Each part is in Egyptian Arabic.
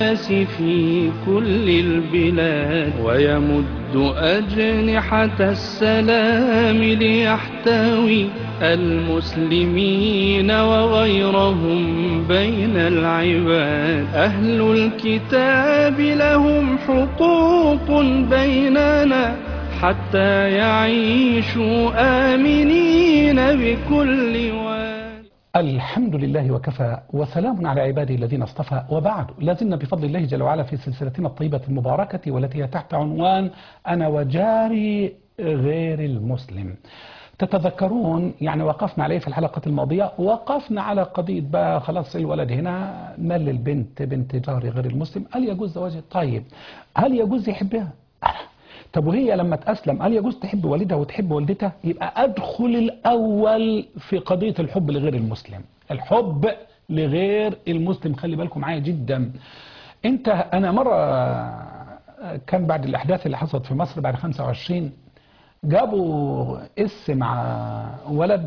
الناس في كل البلاد ويمد أجنحة السلام ليحتوي المسلمين وغيرهم بين العباد أهل الكتاب لهم حقوق بيننا حتى يعيشوا آمنين بكل واد الحمد لله وكفى وسلام على عباده الذين اصطفى وبعد لازلنا بفضل الله جل وعلا في سلسلتنا الطيبة المباركة والتي هي تحت عنوان أنا وجاري غير المسلم تتذكرون يعني وقفنا عليه في الحلقة الماضية وقفنا على قضية بقى خلاص الولد هنا مال البنت بنت جاري غير المسلم هل يجوز زواجها طيب هل يجوز يحبها طب وهي لما تأسلم هل يجوز تحب والدها وتحب والدتها يبقى أدخل الأول في قضية الحب لغير المسلم الحب لغير المسلم خلي بالكم معايا جدا انت انا مرة كان بعد الأحداث اللي حصلت في مصر بعد 25 جابوا اس مع ولد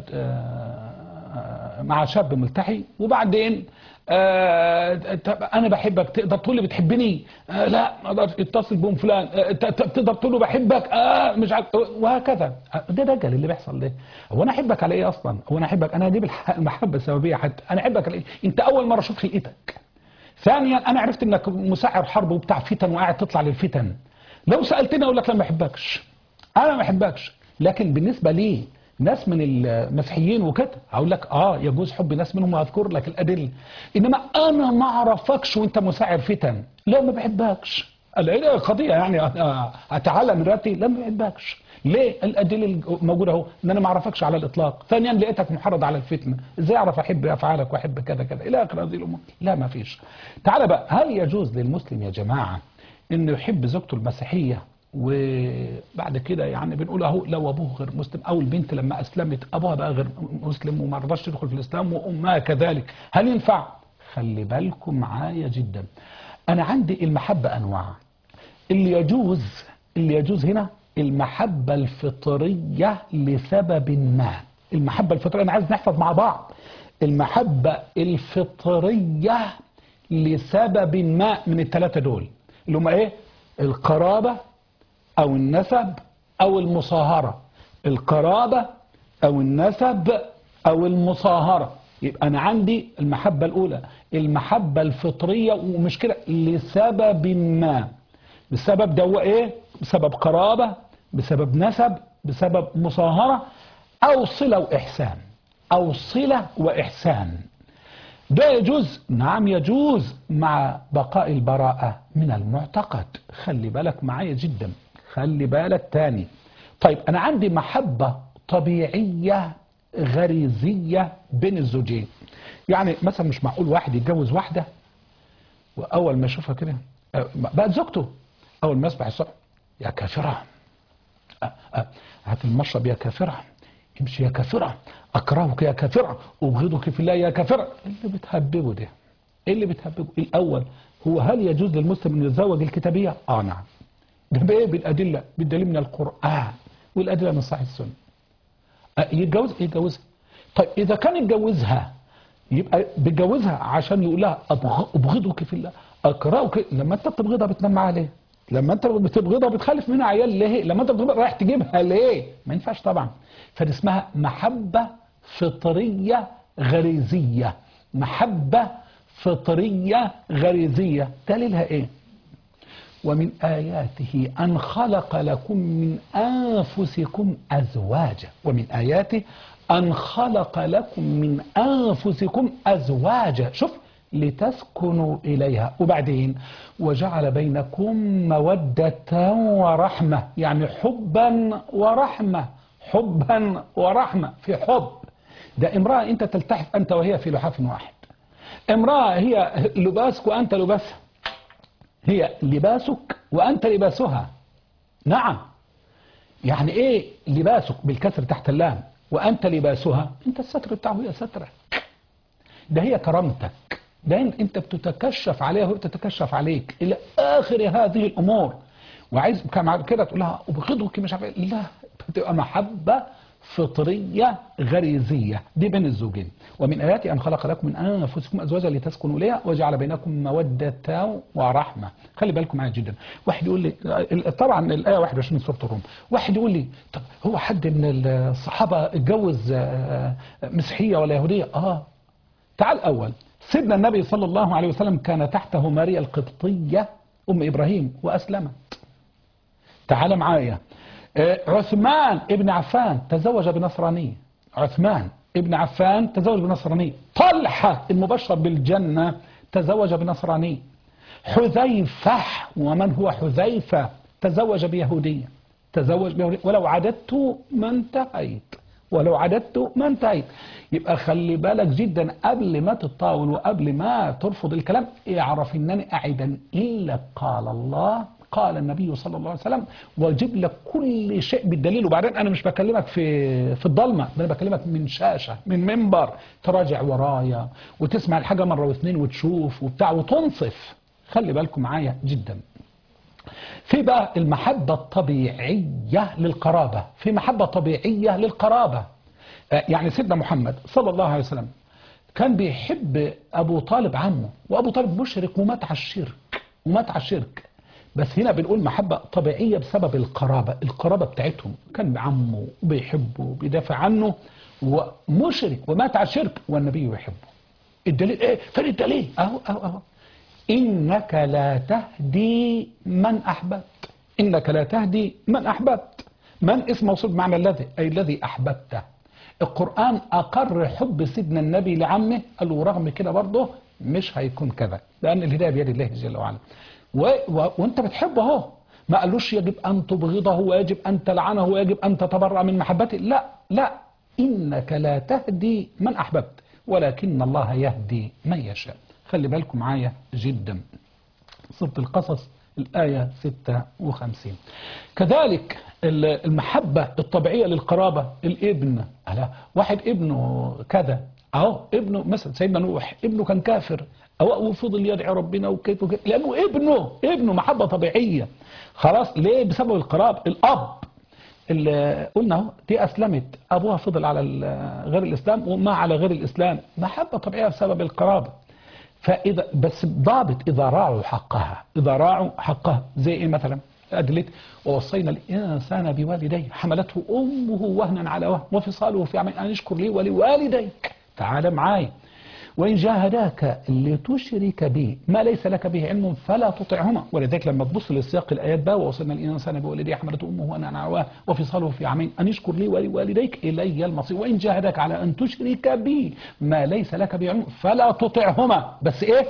مع شاب ملتحي وبعدين آه انا بحبك تقدر تقول لي بتحبني آه لا ما اقدرش اتصل بهم فلان آه تقدر تقول له بحبك آه مش عارف وهكذا ده دجل اللي بيحصل ده هو انا احبك على ايه اصلا هو انا احبك انا هجيب المحبه السببيه حتى انا احبك على ايه انت اول مره اشوف خلقتك ثانيا انا عرفت انك مسعر حرب وبتاع فتن وقاعد تطلع للفتن لو سالتني اقول لك لا ما بحبكش انا ما بحبكش لكن بالنسبه لي ناس من المسيحيين وكده هقول لك اه يجوز حب ناس منهم وهذكر لك الادله انما انا ما اعرفكش وانت مساعر فتن لا ما بحبكش الادله قضيه يعني اتعلم دلوقتي لا ما بحبكش ليه الادله الموجوده اهو ان انا ما اعرفكش على الاطلاق ثانيا لقيتك محرض على الفتنه ازاي اعرف احب افعالك واحب كذا كذا الى اخر هذه الامور لا ما فيش تعال بقى هل يجوز للمسلم يا جماعه انه يحب زوجته المسيحيه وبعد كده يعني بنقول اهو لو ابوه غير مسلم او البنت لما اسلمت ابوها بقى غير مسلم وما رضاش تدخل في الاسلام وامها كذلك هل ينفع خلي بالكم معايا جدا انا عندي المحبه انواع اللي يجوز اللي يجوز هنا المحبه الفطريه لسبب ما المحبه الفطريه انا عايز نحفظ مع بعض المحبه الفطريه لسبب ما من الثلاثه دول اللي هم ايه القرابه او النسب او المصاهرة القرابة او النسب او المصاهرة يبقى انا عندي المحبة الاولى المحبة الفطرية ومش كده لسبب ما السبب ده هو ايه بسبب قرابة بسبب نسب بسبب مصاهرة او صلة واحسان او صلة واحسان ده يجوز نعم يجوز مع بقاء البراءة من المعتقد خلي بالك معايا جدا خلي بالك تاني طيب انا عندي محبة طبيعية غريزية بين الزوجين يعني مثلا مش معقول واحد يتجوز واحدة واول ما يشوفها كده بقت زوجته اول ما يصبح الصبح يا كافرة هات المشرب يا كافرة امشي يا كافرة اكرهك يا كافرة ابغضك في الله يا كافرة اللي بتهببه ده ايه اللي بتهببه الاول هو هل يجوز للمسلم ان يتزوج الكتابية اه نعم ده بايه بالادله بالدليل من القران والادله من صحيح السنه يتجوز يتجوزها طيب اذا كان يتجوزها يبقى بيتجوزها عشان يقول لها ابغضك في الله اكرهك لما انت بتبغضها بتنام معاها ليه لما انت بتبغضها بتخلف منها عيال ليه لما انت بتبغضها رايح تجيبها ليه ما ينفعش طبعا فدي اسمها محبه فطريه غريزيه محبه فطريه غريزيه دليلها ايه ومن آياته أن خلق لكم من أنفسكم أزواجا ومن آياته أن خلق لكم من أنفسكم أزواجا شوف لتسكنوا إليها وبعدين وجعل بينكم مودة ورحمة يعني حبا ورحمة حبا ورحمة في حب ده امرأة أنت تلتحف أنت وهي في لحاف واحد امرأة هي لباسك وأنت لباسها هي لباسك وأنت لباسها نعم يعني إيه لباسك بالكسر تحت اللام وأنت لباسها أنت الستر بتاعه هي سترك ده هي كرامتك ده أنت بتتكشف عليها وهي بتتكشف عليك إلى آخر هذه الأمور وعايز كده تقول لها أبغضك مش عارف لا بتبقى محبة فطرية غريزية دي بين الزوجين ومن آياته أن خلق لكم من أنفسكم أزواجا لتسكنوا إليها وجعل بينكم مودة ورحمة خلي بالكم معايا جدا واحد يقول لي طبعا الآية 21 من سورة الروم واحد يقول لي طب هو حد من الصحابة اتجوز آه، مسيحية ولا يهودية آه تعال أول سيدنا النبي صلى الله عليه وسلم كان تحته ماريا القبطية أم إبراهيم وأسلمت تعال معايا آه، عثمان ابن عفان تزوج بنصرانية عثمان ابن عفان تزوج بنصرانية طلحة المبشر بالجنة تزوج بنصرانية حذيفة ومن هو حذيفة تزوج بيهودية تزوج بيهودية ولو عددت ما انتهيت ولو عددت ما انتهيت يبقى خلي بالك جدا قبل ما تتطاول وقبل ما ترفض الكلام اعرف انني اعدا الا قال الله قال النبي صلى الله عليه وسلم واجيب لك كل شيء بالدليل وبعدين انا مش بكلمك في في الضلمه ده انا بكلمك من شاشه من منبر تراجع ورايا وتسمع الحاجه مره واثنين وتشوف وبتاع وتنصف خلي بالكم معايا جدا في بقى المحبة الطبيعية للقرابة في محبة طبيعية للقرابة آه، يعني سيدنا محمد صلى الله عليه وسلم كان بيحب أبو طالب عمه وأبو طالب مشرك ومات على الشرك ومات على الشرك بس هنا بنقول محبة طبيعية بسبب القرابة القرابة بتاعتهم كان بعمه وبيحبه بيدافع عنه ومشرك ومات على الشرك والنبي يحبه الدليل ايه فين الدليل اهو اهو اهو إنك لا تهدي من أحببت إنك لا تهدي من أحببت من اسم موصول بمعنى الذي أي الذي أحببته القرآن أقر حب سيدنا النبي لعمه قال له رغم كده برضه مش هيكون كذا لأن الهداية بيد الله جل وعلا و... و... وانت بتحبه اهو ما قالوش يجب أن تبغضه ويجب أن تلعنه ويجب أن تتبرأ من محبته لا لا إنك لا تهدي من أحببت ولكن الله يهدي من يشاء خلي بالكم معايا جدا سورة القصص الآية 56 كذلك المحبة الطبيعية للقرابة الابن ألا واحد ابنه كذا أهو ابنه مثلا سيدنا نوح ابنه كان كافر أو وفضل يدعي ربنا وكيف وكيف لأنه ابنه ابنه محبة طبيعية خلاص ليه بسبب القراب الأب اللي قلنا اهو دي أسلمت أبوها فضل على غير الإسلام وما على غير الإسلام محبة طبيعية بسبب القرابة فإذا بس ضابط إذا راعوا حقها إذا راعوا حقها زي إيه مثلا أدلت ووصينا الإنسان بوالديه حملته أمه وهنا على وهن وفصاله في عامين أن اشكر لي ولوالديك تعال معاي وإن جاهداك لتشرك بي ما ليس لك به علم فلا تطعهما ولذلك لما تبص لسياق الآيات بقى ووصلنا الإنسان بوالديه حملته أمه وأنا عواه وفصاله في عامين أن اشكر لي ولوالديك إلي المصير وإن جاهداك على أن تشرك بي ما ليس لك به علم فلا تطعهما بس إيه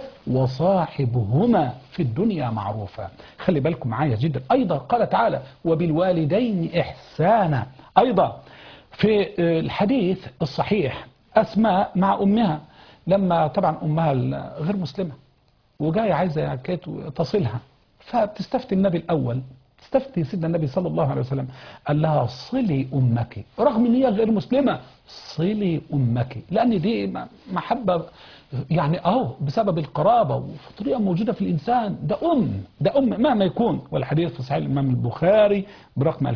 وصاحبهما في الدنيا معروفا خلي بالكم معايا جدا أيضا قال تعالى وبالوالدين إحسانا أيضا في الحديث الصحيح أسماء مع أمها لما طبعا أمها غير مسلمة وجاية عايزة تصلها فبتستفتي النبي الأول تستفتي سيدنا النبي صلى الله عليه وسلم قال لها صلي أمك رغم ان هي غير مسلمة صلي أمك لأن دي محبة يعني اه بسبب القرابة وفطرية موجودة في الإنسان ده أم ده أم مهما يكون والحديث في صحيح الإمام البخاري برقم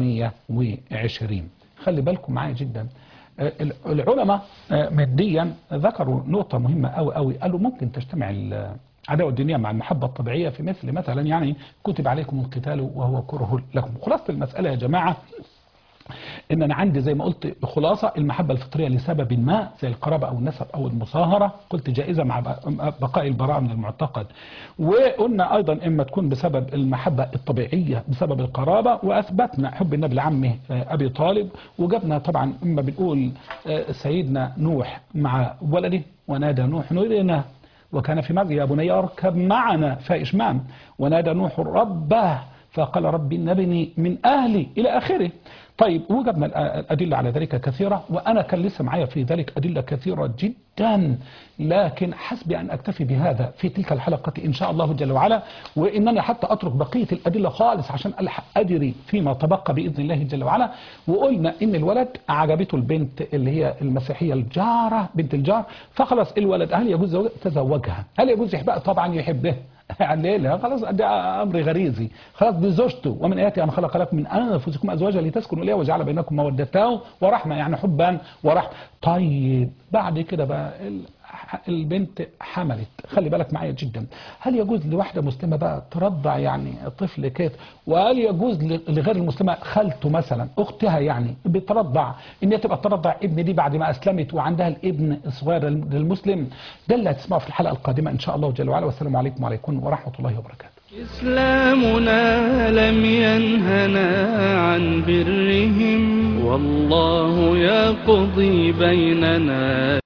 2620 خلي بالكم معايا جدا العلماء ماديا ذكروا نقطة مهمة أوي أوي قالوا ممكن تجتمع العداوة الدينية مع المحبة الطبيعية في مثل مثلا يعني كتب عليكم القتال وهو كره لكم خلاصة المسألة يا جماعة ان انا عندي زي ما قلت خلاصة المحبة الفطرية لسبب ما زي القرابة او النسب او المصاهرة قلت جائزة مع بقاء البراءة من المعتقد وقلنا ايضا اما تكون بسبب المحبة الطبيعية بسبب القرابة واثبتنا حب النبي لعمه ابي طالب وجبنا طبعا اما بنقول سيدنا نوح مع ولده ونادى نوح نورنا وكان في ماذا يا بني اركب معنا فاشمام ونادى نوح ربه فقال ربي نبني من أهلي إلى آخره طيب وجدنا الأدلة على ذلك كثيرة وأنا كان لسه معايا في ذلك أدلة كثيرة جدا لكن حسبي أن أكتفي بهذا في تلك الحلقة إن شاء الله جل وعلا وإنني حتى أترك بقية الأدلة خالص عشان ألحق أجري فيما تبقى بإذن الله جل وعلا وقلنا إن الولد عجبته البنت اللي هي المسيحية الجارة بنت الجار فخلاص الولد هل يجوز تزوجها هل يجوز يحبها طبعا يحبها يعني ليه لا خلاص ده امر غريزي خلاص دي زوجته ومن اياته ان خلق لكم من انفسكم ازواجا لتسكنوا اليها وجعل بينكم موده ورحمه يعني حبا ورحمه طيب بعد كده بقى ال- البنت حملت خلي بالك معايا جدا هل يجوز لواحده مسلمه بقى ترضع يعني طفل كده وهل يجوز ل- لغير المسلمه خالته مثلا اختها يعني بترضع ان هي تبقى ترضع ابن دي بعد ما اسلمت وعندها الابن الصغير للمسلم ده اللي هتسمعه في الحلقه القادمه ان شاء الله جل وعلا والسلام عليكم وعليكم ورحمه الله وبركاته إسلامنا لم ينهنا عن برهم والله يقضي بيننا